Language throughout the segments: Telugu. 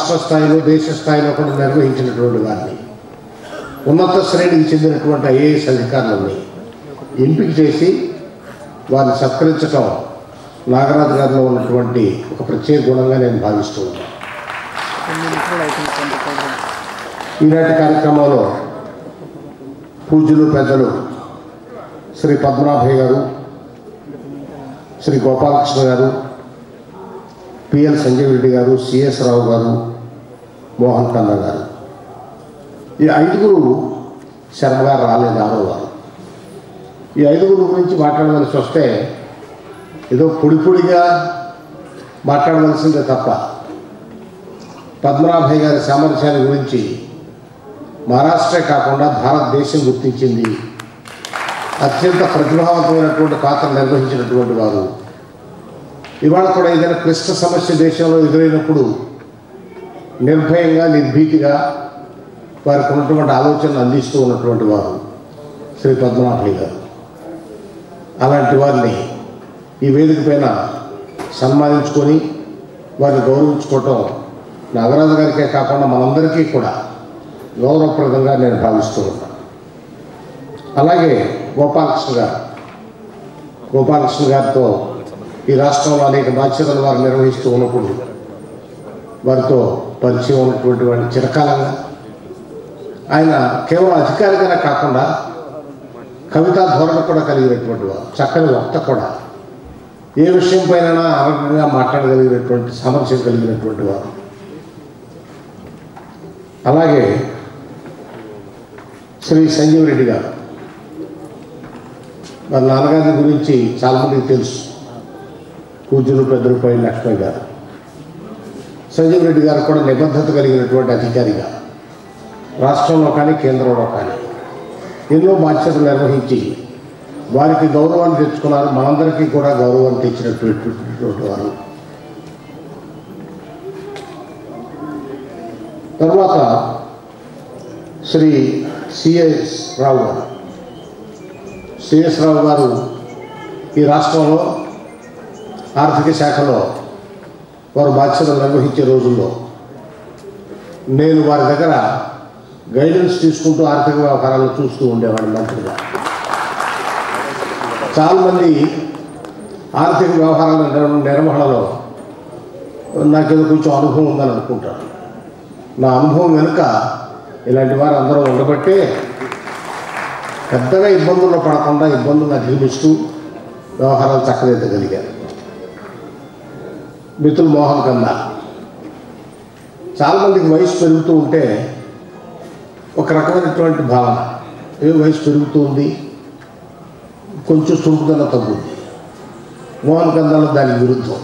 రాష్ట్ర స్థాయిలో దేశ స్థాయిలో కూడా నిర్వహించినటువంటి వారిని ఉన్నత శ్రేణికి చెందినటువంటి ఐఏఎస్ అధికారులని ఎంపిక చేసి వారిని సత్కరించడం నాగరాజు గారిలో ఉన్నటువంటి ఒక ప్రత్యేక గుణంగా నేను భావిస్తూ ఉన్నాను ఈనాటి కార్యక్రమంలో పూజ్యులు పెద్దలు శ్రీ పద్మనాభయ్య గారు శ్రీ గోపాలకృష్ణ గారు పిఎల్ సంజయ్ రెడ్డి గారు సిఎస్ రావు గారు మోహన్ కన్నా గారు ఈ ఐదుగురు శర్మ గారు రాలేదు ఆరో వారు ఈ ఐదుగురు గురించి మాట్లాడవలసి వస్తే ఏదో పొడి పొడిగా మాట్లాడవలసిందే తప్ప పద్మనాభయ్య గారి సామర్థ్యాన్ని గురించి మహారాష్ట్రే కాకుండా భారతదేశం గుర్తించింది అత్యంత ప్రతిభావంతమైనటువంటి పాత్ర నిర్వహించినటువంటి వారు ఇవాళ కూడా ఏదైనా క్లిష్ట సమస్య దేశంలో ఎదురైనప్పుడు నిర్భయంగా నిర్భీతిగా వారికి ఉన్నటువంటి ఆలోచనలు అందిస్తూ ఉన్నటువంటి వారు శ్రీ పద్మనాభయ్య గారు అలాంటి వారిని ఈ వేదిక పైన సన్మానించుకొని వారిని గౌరవించుకోవటం నాగరాజు గారికే కాకుండా మనందరికీ కూడా గౌరవప్రదంగా నేను భావిస్తూ ఉన్నాను అలాగే గోపాలకృష్ణ గారు గోపాలకృష్ణ గారితో ఈ రాష్ట్రంలో అనేక బాధ్యతలు వారు నిర్వహిస్తూ ఉన్నప్పుడు వారితో పరిచయం ఉన్నటువంటి వాడిని చిరకాలంగా ఆయన కేవలం అధికారిగానే కాకుండా కవితా ధోరణ కూడా కలిగినటువంటి వారు చక్కని వక్త కూడా ఏ విషయం పైన అనర్గంగా మాట్లాడగలిగినటువంటి సామర్థ్యం కలిగినటువంటి వారు అలాగే శ్రీ సంజీవ్ రెడ్డి గారు వారి నాన్నగారి గురించి చాలామందికి తెలుసు పూజలు పెద్దలు పై లక్ష్మణ్ గారు సంజీవ్ రెడ్డి గారు కూడా నిబద్ధత కలిగినటువంటి అధికారిగా రాష్ట్రంలో కానీ కేంద్రంలో కానీ ఎన్నో బాధ్యతలు నిర్వహించి వారికి గౌరవాన్ని తెచ్చుకున్నారు మనందరికీ కూడా గౌరవాన్ని తెచ్చినటువంటి వారు తర్వాత శ్రీ సిఎస్ రావు గారు సిఎస్ రావు గారు ఈ రాష్ట్రంలో ఆర్థిక శాఖలో వారు బాధ్యతలు నిర్వహించే రోజుల్లో నేను వారి దగ్గర గైడెన్స్ తీసుకుంటూ ఆర్థిక వ్యవహారాలు చూస్తూ ఉండేవాడిని మంత్రిగా చాలామంది ఆర్థిక వ్యవహారాల నిర్- నిర్వహణలో నాకేదో కొంచెం అనుభవం ఉందని అనుకుంటాను నా అనుభవం వెనుక ఇలాంటి వారు అందరూ ఉండబట్టే పెద్దగా ఇబ్బందుల్లో పడకుండా ఇబ్బందులను అధిగమిస్తూ వ్యవహారాలు చక్కదిద్దగలిగారు మిత్రులు మోహన్ కన్నా చాలామందికి వయసు పెరుగుతూ ఉంటే ఒక రకమైనటువంటి భావన ఏ వయసు పెరుగుతూ ఉంది కొంచెం చురుకుదల తగ్గుద్ది మోహన్ కందాలో దానికి విరుద్ధం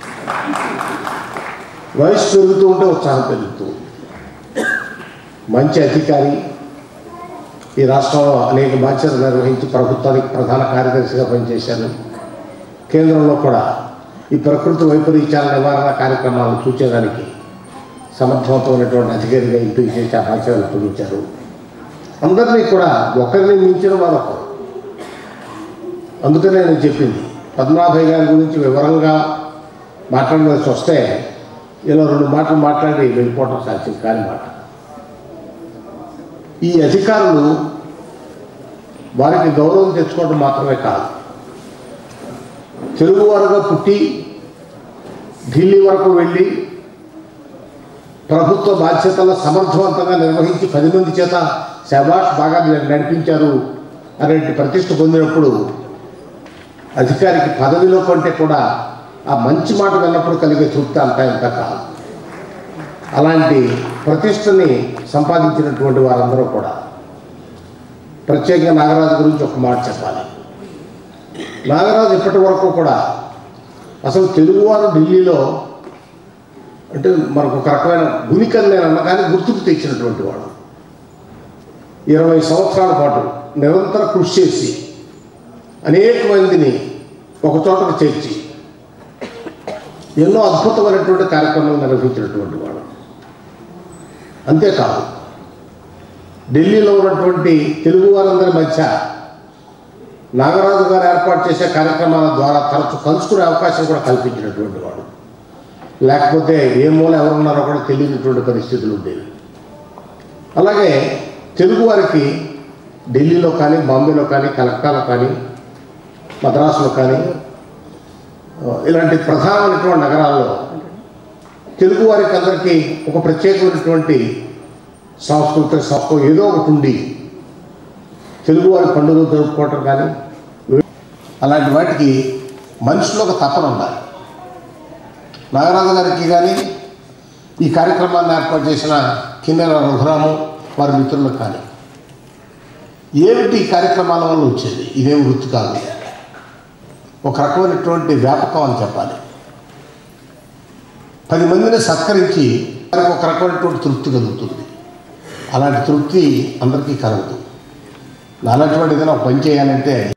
వయసు పెరుగుతూ ఉంటే ఉత్సాహం పెరుగుతూ ఉంది. మంచి అధికారి ఈ రాష్ట్రంలో అనేక బాధ్యతలు నిర్వహించి ప్రభుత్వానికి ప్రధాన కార్యదర్శిగా పనిచేశారు కేంద్రంలో కూడా ఈ ప్రకృతి వైపరీత్యాల నివారణ కార్యక్రమాలను చూచేదానికి సమర్థవంతమైనటువంటి అధికారిగా ఎంపిక చేసి ఆ బాధ్యతలు అప్పగించారు అందరినీ కూడా ఒకరిని మించిన మరొకరు అందుకనే నేను చెప్పింది పద్మనాభయ్య గారి గురించి వివరంగా మాట్లాడవలసి వస్తే ఇలా రెండు మాటలు మాట్లాడి వెళ్ళిపోవటం సాధ్యం కాని మాట ఈ అధికారులు వారికి గౌరవం తెచ్చుకోవడం మాత్రమే కాదు తెలుగువారుగా పుట్టి ఢిల్లీ వరకు వెళ్ళి ప్రభుత్వ బాధ్యతలు సమర్థవంతంగా నిర్వహించి పది మంది చేత శబాష్ బాగా నడిపించారు అనే ప్రతిష్ట పొందినప్పుడు అధికారికి పదవిలో కంటే కూడా ఆ మంచి మాట విన్నప్పుడు కలిగే తృప్తి అంతా ఇంత కాదు అలాంటి ప్రతిష్టని సంపాదించినటువంటి వారందరూ కూడా ప్రత్యేకంగా నాగరాజు గురించి ఒక మాట చెప్పాలి నాగరాజు ఇప్పటి వరకు కూడా అసలు తెలుగువారు ఢిల్లీలో అంటే మనకు ఒక రకమైన గునికని నేను అన్న కానీ గుర్తుకు తెచ్చినటువంటి వాడు ఇరవై సంవత్సరాల పాటు నిరంతర కృషి చేసి అనేక మందిని ఒక చోటకు చేర్చి ఎన్నో అద్భుతమైనటువంటి కార్యక్రమాలు నిర్వహించినటువంటి వాడు అంతేకాదు ఢిల్లీలో ఉన్నటువంటి తెలుగు వారందరి మధ్య నాగరాజు గారు ఏర్పాటు చేసే కార్యక్రమాల ద్వారా తరచు కలుసుకునే అవకాశం కూడా కల్పించినటువంటి వాడు లేకపోతే ఏ మూల ఎవరున్నారో కూడా తెలియనటువంటి పరిస్థితులు ఉండేవి అలాగే తెలుగు వారికి ఢిల్లీలో కానీ బాంబేలో కానీ కలకత్తాలో కానీ మద్రాసులో కానీ ఆ, ఇలాంటి ప్రధానమైనటువంటి నగరాల్లో తెలుగు వారికి అందరికీ ఒక ప్రత్యేకమైనటువంటి సాంస్కృతిక సంస్థ ఏదో ఒకటి ఉండి తెలుగువారి పండుగలు జరుపుకోవటం కానీ అలాంటి వాటికి మనిషిలో ఒక తపన ఉండాలి నాగరాజు గారికి కానీ ఈ కార్యక్రమాన్ని ఏర్పాటు చేసిన కిన్నెర రఘురాము వారి మిత్రులకు కానీ ఏమిటి ఈ కార్యక్రమాల వల్ల వచ్చేది ఇదేం వృత్తి కాదు ఒక రకమైనటువంటి వ్యాపకం అని చెప్పాలి పది మందిని సత్కరించి వారికి ఒక రకమైనటువంటి తృప్తి కలుగుతుంది అలాంటి తృప్తి అందరికీ కలగదు నాలాంటి వాడు ఏదైనా ఒక పని చేయాలంటే